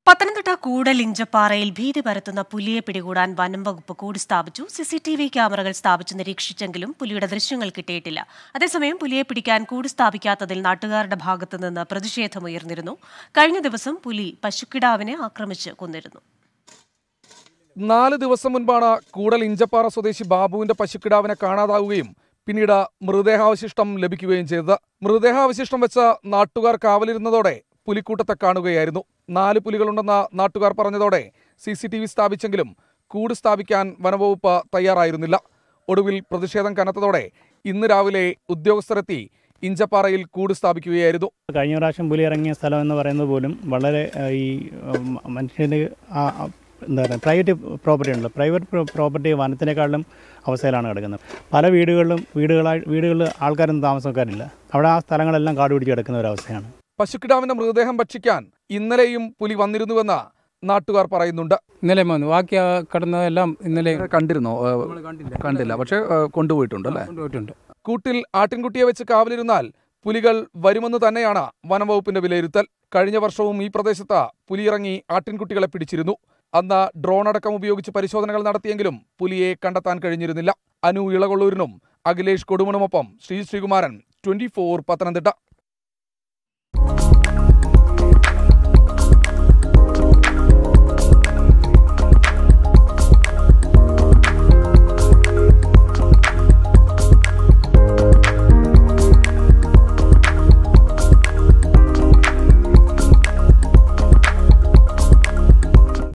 പത്തനംതിട്ട കൂടൽ ഇഞ്ചപ്പാറയിൽ ഭീതി പരത്തുന്ന പുലിയെ പിടികൂടാൻ വനം വകുപ്പ് കൂടി സ്ഥാപിച്ചു സിസിടിവി ക്യാമറകൾ സ്ഥാപിച്ച് നിരീക്ഷിച്ചെങ്കിലും പുലിയുടെ ദൃശ്യങ്ങൾ കിട്ടിയിട്ടില്ല അതേസമയം പുലിയെ പിടിക്കാൻ കൂടി സ്ഥാപിക്കാത്തതിൽ നാട്ടുകാരുടെ ഭാഗത്തു നിന്ന് പ്രതിഷേധമുയർന്നിരുന്നു കഴിഞ്ഞ ദിവസം പുലി പശുക്കിടാവിനെ ആക്രമിച്ച് കൊന്നിരുന്നു നാല് ദിവസം മുൻപാണ് കൂടൽ ഇഞ്ചപ്പാറ സ്വദേശി ബാബുവിന്റെ പശുക്കിടാവിനെ കാണാതാവുകയും പിന്നീട് മൃതദേഹാവശിഷ്ടം ലഭിക്കുകയും ചെയ്തത് മൃതദേഹാവശിഷ്ടം വെച്ച് നാട്ടുകാർ കാവലിരുന്നതോടെ പുലിക്കൂട്ടത്തെ കാണുകയായിരുന്നു നാല് പുലികളുണ്ടെന്ന് നാട്ടുകാർ പറഞ്ഞതോടെ സി സി ടി വി സ്ഥാപിച്ചെങ്കിലും കൂട് സ്ഥാപിക്കാൻ വനവകുപ്പ് തയ്യാറായിരുന്നില്ല ഒടുവിൽ പ്രതിഷേധം കനത്തതോടെ ഇന്ന് രാവിലെ ഉദ്യോഗസ്ഥരെത്തി ഇഞ്ചപ്പാറയിൽ കൂട് സ്ഥാപിക്കുകയായിരുന്നു കഴിഞ്ഞ പ്രാവശ്യം പുലി ഇറങ്ങിയ സ്ഥലം എന്ന് പറയുന്നത് പോലും വളരെ ആ, ഈ ഉം, മനുഷ്യന് ആ, ആ, എന്താ പറയുക പ്രൈവറ്റ് പ്രോപ്പർട്ടി ഉണ്ടല്ലോ പ്രൈവറ്റ് പ്രോപ്പർട്ടി വനത്തിനേക്കാളും അവസ്ഥയിലാണ് കിടക്കുന്നത് പല വീടുകളിലും വീടുകളായി വീടുകളിൽ ആൾക്കാരൊന്നും താമസക്കാരില്ല അവിടെ ആ സ്ഥലങ്ങളെല്ലാം കാട് പിടിച്ച് കിടക്കുന്ന ഒരവസ്ഥയാണ് പശുക്കിടാവിന്റെ മൃതദേഹം ഭക്ഷിക്കാൻ ഇന്നലെയും പുലി വന്നിരുന്നുവെന്ന് നാട്ടുകാർ പറയുന്നുണ്ട് ഇന്നലെ വന്നു ബാക്കി ആ കിടന്നതെല്ലാം ഇന്നലെ കണ്ടിരുന്നോ നമ്മൾ കണ്ടില്ല കണ്ടില്ല പക്ഷെ കൊണ്ടുപോയിട്ടുണ്ട് അല്ലേ കൊണ്ടുപോയിട്ടുണ്ട് കൂട്ടിൽ ആട്ടിൻകുട്ടിയെ വെച്ച് കാവലിരുന്നാൽ പുലികൾ വരുമെന്ന് തന്നെയാണ് വനംവകുപ്പിന്റെ വിലയിരുത്തൽ കഴിഞ്ഞ വർഷവും ഈ പ്രദേശത്ത് പുലിയിറങ്ങി ആട്ടിൻകുട്ടികളെ പിടിച്ചിരുന്നു അന്ന് ഡ്രോൺ അടക്കം ഉപയോഗിച്ച് പരിശോധനകൾ നടത്തിയെങ്കിലും പുലിയെ കണ്ടെത്താൻ കഴിഞ്ഞിരുന്നില്ല അനു ഇളകൊള്ളൂരിനും അഖിലേഷ് കൊടുമണുമൊപ്പം ശ്രീ ശ്രീകുമാരൻ ട്വന്റി പത്തനംതിട്ട